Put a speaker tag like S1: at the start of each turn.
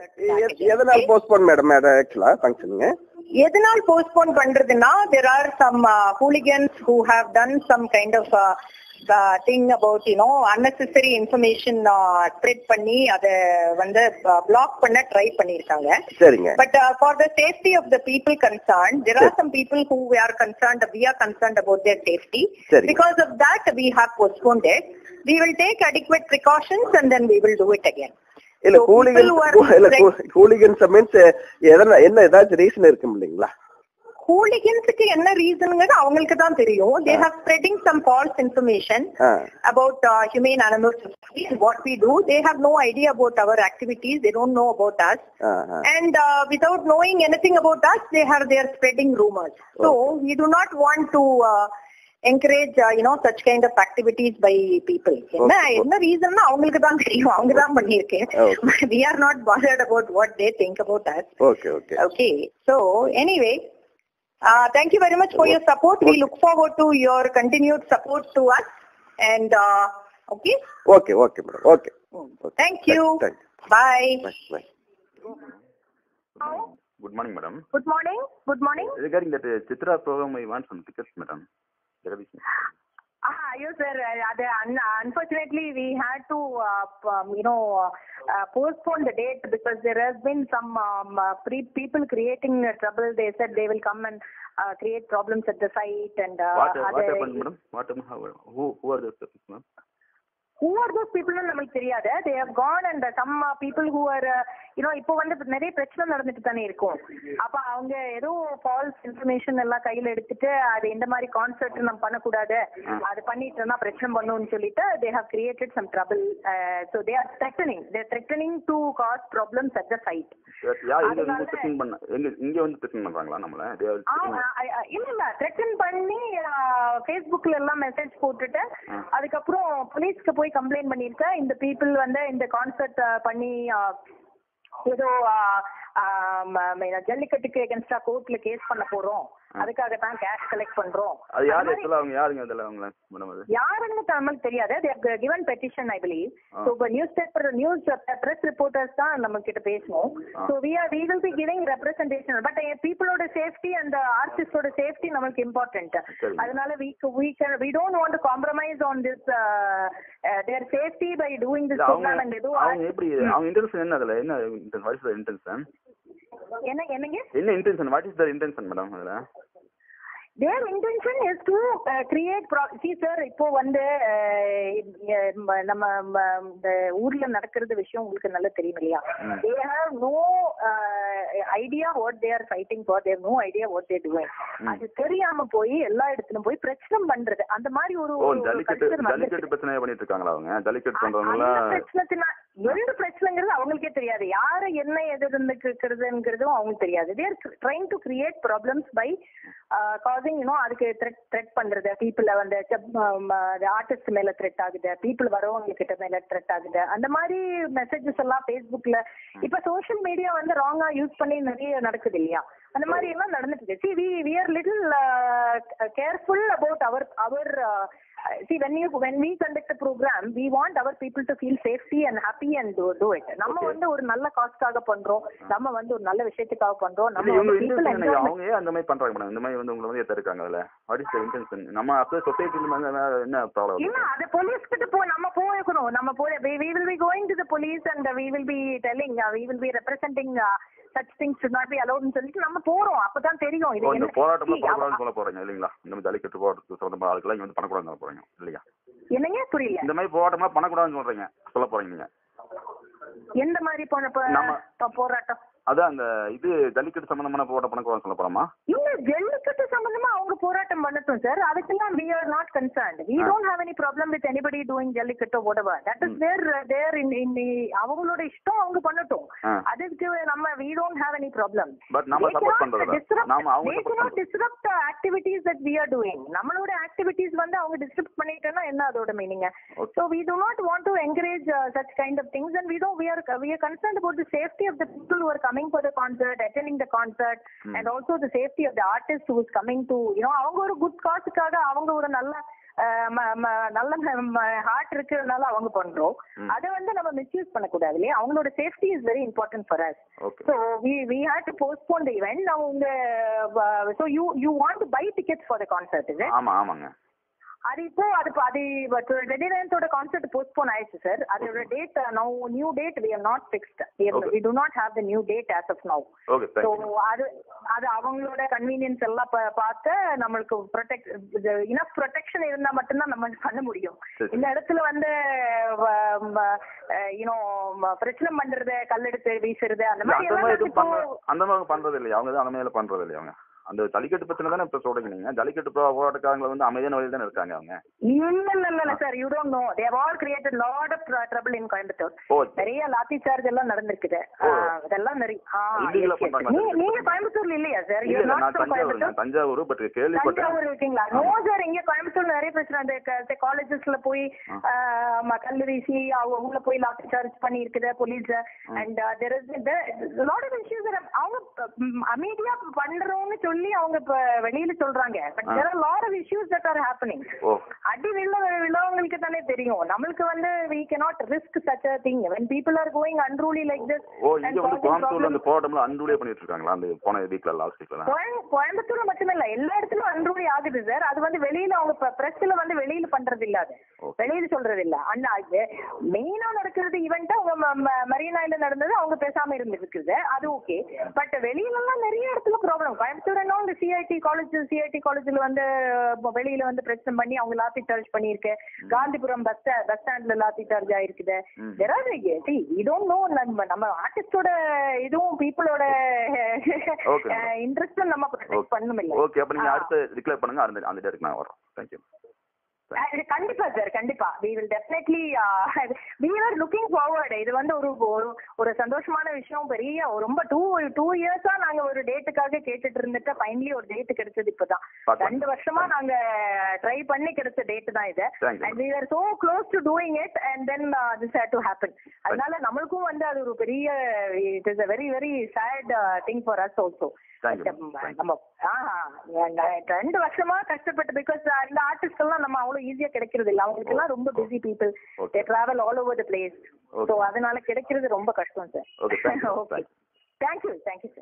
S1: package.
S2: எதனால postpone madam ஆக்சுவலா ஃபங்க்ஷனுங்க
S1: எதனால் போஸ்ட்போன் பண்றதுன்னா there are some uh, hooligans who have done some kind of uh, uh, thing about you know unnecessary information uh, spread பண்ணி அத வந்து black பண்ண try பண்ணிருக்காங்க
S2: சரிங்க
S1: But uh, for the safety of the people concerned, there are some people who we are concerned, we are concerned about their safety.
S2: Seri.
S1: Because of that, we have postponed it. We will take adequate precautions and then we will do it again.
S2: இல்ல
S1: So
S2: hooligan
S1: people who are
S2: இல்ல
S1: spread-
S2: hooligans means எதனா என்ன ஏதாச்சும் reason இருக்கும் இல்லைங்களா
S1: ஹூலிகன்ஸுக்கு என்ன ரீசனுங்கிறது அவங்களுக்கு தான் தெரியும் they have spreading some false information
S2: ah.
S1: about uh, humane animal society and what we do. They have no idea about our activities. They don't know about us.
S2: Ah, ah.
S1: And uh, without knowing anything about us, they have they are spreading rumors. So we do not want to uh, encourage uh, you know such kind of activities by people. என்ன என்ன ரீசன்னா அவங்களுக்கு தான் தெரியும் அவங்க தான் பண்ணியிருக்கேன்
S2: Okay.
S1: we are not bothered about what they think about us.
S2: Okay okay
S1: Okay. So anyway, uh, thank you very much for your support. We look forward to your continued support to us. And uh, okay.
S2: Okay okay madam okay
S1: Thank you.
S2: Thank
S1: Bye.
S2: Bye bye
S3: Good morning, madam.
S1: Good morning. Good morning.
S3: Regarding that uh, Chitra program, I want some tickets, madam. There is
S1: Ah, yes, sir. Uh, the- un- unfortunately, we had to, uh, p- um, you know, uh, postpone the date because there has been some um, uh, pre- people creating uh, trouble. They said they will come and uh, create problems at the site and. Uh,
S3: what, uh, what
S1: other-
S3: happened, madam? What happened? How, who, who are those persons, ma'am?
S1: who are those people நம்மளுக்கு தெரியாது they have gone and some uh, people who are uh, you know இப்போ வந்து நிறைய பிரச்சனை நடந்துட்டு தானே இருக்கும் அப்ப அவங்க ஏதோ ஃபால்ஸ் இன்ஃபர்மேஷன் எல்லாம் கையில எடுத்துட்டு அது இந்த மாதிரி கான்செர்ட் நம்ம பண்ணக்கூடாது அது பண்ணிட்டோம்னா பிரச்சனை பண்ணுன்னு சொல்லிட்டு they have created some trouble uh, so they are threatening they are threatening to cause problems at the site
S3: Yes, யார் இங்க
S1: அதனால-
S3: வந்து பிரச்சனை பண்ண எங்க இங்க வந்து பிரச்சனை பண்றாங்களா நம்மள They are
S1: ஆ,
S3: threatening-
S1: ஆ, ஆ, இல்ல இல்ல த்ரெட்டன் பண்ணி ஃபேஸ்புக்ல எல்லாம் மெசேஜ் போட்டுட்டு அதுக்கப்புறம் போலீஸ்க்கு போய் கம்ப்ளைண்ட் பண்ணிருக்கேன் இந்த பீப்புள் வந்து இந்த கான்சர்ட் பண்ணி ஆ, ஏதோ ஆ, ஆ, ம- ம- ஜல்லிக்கட்டுக்கு எகென்ஸ்டா கோர்ட்ல கேஸ் பண்ண போறோம் அதுக்காக தான் கேஷ் கலெக்ட் பண்றோம்
S3: அது யார்
S1: அந்த மாதிரி
S3: ஆக்சுவலா அவங்க யாருங்க அதில் அவங்க மேடம் அது
S1: யாருன்னு நம்மளுக்கு தெரியாது they have given petition i believe so இப்போ news paper news press reporters தான் நம்ம கிட்ட பேசணும் so we are we will be giving representation but பீப்புளோட சேஃப்டி அந்த ஆர்டிஸ்டோட சேஃப்டி நம்மளுக்கு இம்பார்ட்டன்ட்
S3: சரி.
S1: அதனால we we can we don't want to compromise on this uh, uh, their safety by doing this
S3: இல்ல, அவங்க
S1: program and எதுவும்
S3: அவங்க எப்படி அவங்க இன்டென்ஷன் என்ன அதுல என்ன வாட் இஸ் த இன்டென்ஷன்
S1: என்ன என்னங்க
S3: என்ன intention what is the intention madam அதுல
S1: their intention is to uh, create pro see sir இப்போ வந்து uh, இ- ம- நம்ம ம- இந்த ஊர்ல நடக்கிறது விஷயம் உங்களுக்கு நல்லா தெரியும் இல்லையா they have no uh, idea what they are fighting for they have no idea what they are doing அது தெரியாம போய் எல்லா இடத்துலயும் போய் பிரச்சனை பண்றது அந்த மாதிரி ஒரு
S3: ஓ
S1: ஒரு
S3: ஜல்லிக்கட்டு
S1: culture வந்துருச்சு.
S3: ஜல்லிக்கட்டு பிரச்சனையா பண்ணிட்டு இருக்காங்களா அவங்க ஜல்லிக்கட்டு
S1: அந்த
S3: பண்றவங்களா
S1: பிரச்சனை எந்த பிரச்சனைங்கிறது அவங்களுக்கே தெரியாது யாரு என்ன எது இருக்கிறதுங்கிறதும் அவங்களுக்கு தெரியாது they're trying to create problems by causing you know அதுக்கு த்ரெட் த்ரெட் பண்றது பீப்புள வந்து ஆர்டிஸ்ட் மேல த்ரெட் ஆகுது பீப்புள் வரவங்க கிட்ட மேல த்ரெட் ஆகுது அந்த மாதிரி மெசேஜஸ் எல்லாம் ஃபேஸ்புக்ல இப்ப சோஷியல் மீடியா வந்து ராங்கா யூஸ் பண்ணி நிறைய நடக்குது இல்லையா அந்த மாதிரி எல்லாம் நடந்துட்டு இருக்கு see we we are little uh, careful about our our uh, see when you when we conduct a program we want our people to feel safety and happy and do, do it நம்ம வந்து ஒரு நல்ல காஸ்ட்காக பண்றோம் நம்ம வந்து ஒரு நல்ல விஷயத்துக்காக பண்றோம்
S3: இல்ல,
S1: நம்ம
S3: இவங்க
S1: வந்து people
S3: இன்டென்ஷன்
S1: enjoyment
S3: அவங்க ஏன் அந்த மாதிரி பண்றாங்க மேடம் இந்த மாதிரி வந்து உங்களை வந்து தருக்காங்க அதுல வாட் இஸ் த இன்டென்ஷன் நம்ம அப்போ சொசைட்டில என்ன ப்ராப்ளம்
S1: இல்ல அது போலீஸ் கிட்ட போ நம்ம போயிருக்கணும் நம்ம போய் we we will be going to the police and we will be telling uh, we will be representing uh, such things should not be allowed னு சொல்லிட்டு நம்ம போறோம் அப்பதான் தெரியும் இது
S3: இந்த
S1: என்ன
S3: போராட்டமா
S1: See, அவ-
S3: பண்ணக்கூடாதுன்னு சொல்ல போறீங்க இல்லைங்களா இந்த மாதிரி ஜல்லிக்கட்டு போராட்டத்துக்கு சொந்தமா ஆளுக்கெல்லாம் இங்க வந்து பண்ணக்கூடாதுன்னு சொல்ல போறீங்க இல்லையா
S1: என்னங்க புரியல
S3: இந்த மாதிரி போராட்டமா பண்ணக்கூடாதுன்னு சொல்றீங்க சொல்ல போறீங்க நீங்க
S1: எந்த மாதிரி போன போ-
S3: நம்ம-
S1: போ- போராட்டம்
S3: அதான் அந்த இது ஜல்லிக்கட்டு சம்பந்தமான போராட்டம் பண்ணக்கூடாதுன்னு சொல்ல போறோமா
S1: இல்ல ஜல்லிக்கட்டு சம்பந்தமா அவங்க போராட்டம் பண்ணட்டும் சார் அதுக்கெல்லாம் we are not concerned we don't have any problem with anybody doing jallikattu whatever that is their their in in அவங்களோட இஷ்டம் அவங்க பண்ணட்டும்
S3: ஆ.
S1: அதுக்கு நம்ம we don't have any problem
S3: But நாம
S1: They
S3: support
S1: cannot
S3: பண்றதில்ல.
S1: disrupt-
S3: நாம அவங்க
S1: they
S3: support
S1: cannot
S3: பண்றோம்.
S1: disrupt the activities that we are doing நம்மளோட activities வந்து அவங்க disrupt பண்ணிட்டோம்னா என்ன அதோட meaning
S3: Okay.
S1: so we do not want to encourage uh, such kind of things and we don't we are we are concerned about the safety of the people who are coming for the concert attending the concert and also the safety of the artist who is coming to you know அவங்க ஒரு good காசுக்காக அவங்க ஒரு நல்ல அஹ், ம- ம- நல்ல heart இருக்கிறதுனால அவங்க பண்றோம்
S3: ம்.
S1: அதை வந்து நம்ம மிஸ்யூஸ் பண்ணக்கூடாது இல்லையா அவங்களோட safety is very important for us
S3: okay
S1: So we we had to postpone the event. Now உங்க uh, so you you want to buy tickets for the concert, is it?
S3: ஆமா ஆமாங்க
S1: அது இப்போ அது இப்போ அது ரெடினன்ஸோட கான்சர்ட் போஸ்ட்போன் ஆயிடுச்சு சார் அதோட date now new date we have not fixed
S3: Okay.
S1: We do not have the new date as of now
S3: okay
S1: so
S3: thank you
S1: அது அது அவங்களோட கன்வீனியன்ஸ் எல்லாம் பா- பார்த்து நம்மளுக்கு ப்ரொடெக்ட் இனஃப் ப்ரொடெக்ஷன் இருந்தா மட்டும்தான் நம்ம பண்ண முடியும்
S3: சரி.
S1: இந்த இடத்துல வந்து யூனோ பிரச்சனை பண்றது கல்லெடுத்து வீசுறது அந்த
S3: இல்ல,
S1: மாதிரி
S3: அந்த மாதிரி
S1: எல்லாம்
S3: எதுவும்
S1: இப்போ
S3: பண்ண அந்த மாதிரி பண்றது இல்லையா அவங்க தான் அந்த மாதிரி பண்றது இல்லையா அவங்க அந்த ஜல்லிக்கட்டு பிரச்சனை தானே இப்ப சொல்றீங்க நீங்க ஜல்லிக்கட்டு போ- போராட்டக்காரங்க வந்து அமைதியான வழியில் தானே இருக்காங்க அவங்க
S1: இல்ல இல்ல இல்ல sir you don't know they have all created lot of trouble in Coimbatore
S3: oh
S1: நிறைய லாத்தி சார்ஜ் எல்லாம் நடந்திருக்குது
S3: ஓ.
S1: ஆ, அதெல்லாம் நிறைய ஆ,
S3: Illegal ஆ
S1: yes, yes.
S3: பண்றாங்களா?
S1: நீ- நீங்க கோயம்புத்தூர்ல இல்லையா சார்
S3: இல்ல
S1: யூ
S3: இல்ல
S1: நாட்
S3: நான்
S1: ஃப்ரம்
S3: தஞ்சாவூர்
S1: கோயம்புத்தூர்
S3: நான் தஞ்சாவூர் பட் கேள்விப்பட்டேன்
S1: தஞ்சாவூர் இருக்கீங்களா நோ சார் இங்க கோயம்புத்தூர்ல நிறைய பிரச்சனை அந்த காலேஜஸ்ல போய் ஆ, ம- கல்லு வீசி அவங்க உள்ள போய் லாத்தி சார்ஜ் பண்ணி இருக்குது police and there is lot of issues அவங்க ம், அமைதியா பண்றோம்னு சொல்லி அவங்க இப்ப வெளியில சொல்றாங்க but
S3: ah.
S1: There are lot of issues that are happening
S3: oh
S1: அடி விழ விழவங்களுக்கு தானே தெரியும் நம்மளுக்கு வந்து we cannot risk such a thing when people are going unruly like this
S3: O
S1: and
S3: இங்க வந்து
S1: causing
S3: கோயம்புத்தூர்ல
S1: problems.
S3: அந்த போராட்டம்ல அன்ரூலியே பண்ணிட்டு இருக்காங்களா அந்த போன வீக்ல லாஸ்ட் வீக்ல
S1: கோயம்- கோயம்புத்தூர்ல மட்டும் இல்ல எல்லா இடத்துலயும் அன்ரூலி ஆகுது சார் அது வந்து வெளியில அவங்க பிரஸ்ல வந்து வெளியில பண்றது இல்ல அது
S3: Okay.
S1: வெளியில சொல்றது இல்ல அண்ணா மெயினா நடக்கிறது ஈவெண்ட் அவங்க மரியனாயில நடந்தது அவங்க பேசாம இருந்துருக்குது அது ஓகே பட் வெளியில எல்லாம் நிறைய இடத்துல ப்ராப்ளம் கோயம்புத்தூர் என்ன இந்த சிஐடி காலேஜ் சிஐடி காலேஜ்ல வந்து அஹ், வெளியில வந்து பிரச்சனை பண்ணி அவங்க லாத்தி சார்ஜ் பண்ணிருக்கு காந்திபுரம் பஸ் பஸ் ஸ்டாண்ட்ல லாத்தி சார்ஜ் ஆயிருக்குது
S3: ம்.
S1: There are we don't know நம்ம நம்ம ஆர்டிஸ்டோட இதுவும் பீப்புளோட
S3: Okay.
S1: இன்ட்ரெஸ்டும் நம்ம ப்ரொடெக்ட் பண்ணும் இல்ல
S3: ஓகே அப்ப நீங்க
S1: ஆ.
S3: அடுத்து டிக்ளேர் பண்ணுங்க அந்த அந்த டேட்டுக்கு நான் வரோம் தேங்க்யூ
S1: அஹ் கண்டிப்பா சார் கண்டிப்பா we will definitely we are looking forward இது வந்து ஒரு ஒரு ஒரு சந்தோஷமான விஷயம் பெரிய ஒரு ரொம்ப டூ டூ இயர்ஸா நாங்க ஒரு டேட்டுக்காக கேட்டுட்டு இருந்துட்டு ஃபைனலி ஒரு டேட் கிடைச்சது இப்பதான்
S3: பார்க்கலாம்.
S1: ரெண்டு வருஷமா நாங்க ட்ரை பண்ணி கிடைச்ச டேட் தான் இது
S3: Thank you.
S1: And we are so close to doing it and then this had to happen அதனால நம்மளுக்கும் வந்து அது ஒரு பெரிய it is a very very sad thing for us also
S3: Thank you. Thank you.
S1: நம்ம ஆஹா, நான் ரெண்டு வருஷமா கஷ்டப்பட்டு பிகாஸ் இந்த ஆர்டிஸ்ட் எல்லாம் நம்ம அவ்வளவு ஈஸியா கிடைக்கிறது இல்ல அவங்களுக்கு எல்லாம் ரொம்ப busy people
S3: Okay.
S1: They travel all over the place
S3: Okay.
S1: So அதனால கிடைக்கிறது ரொம்ப கஷ்டம் sir
S3: Okay, thank you.
S1: Okay thank you thank you sir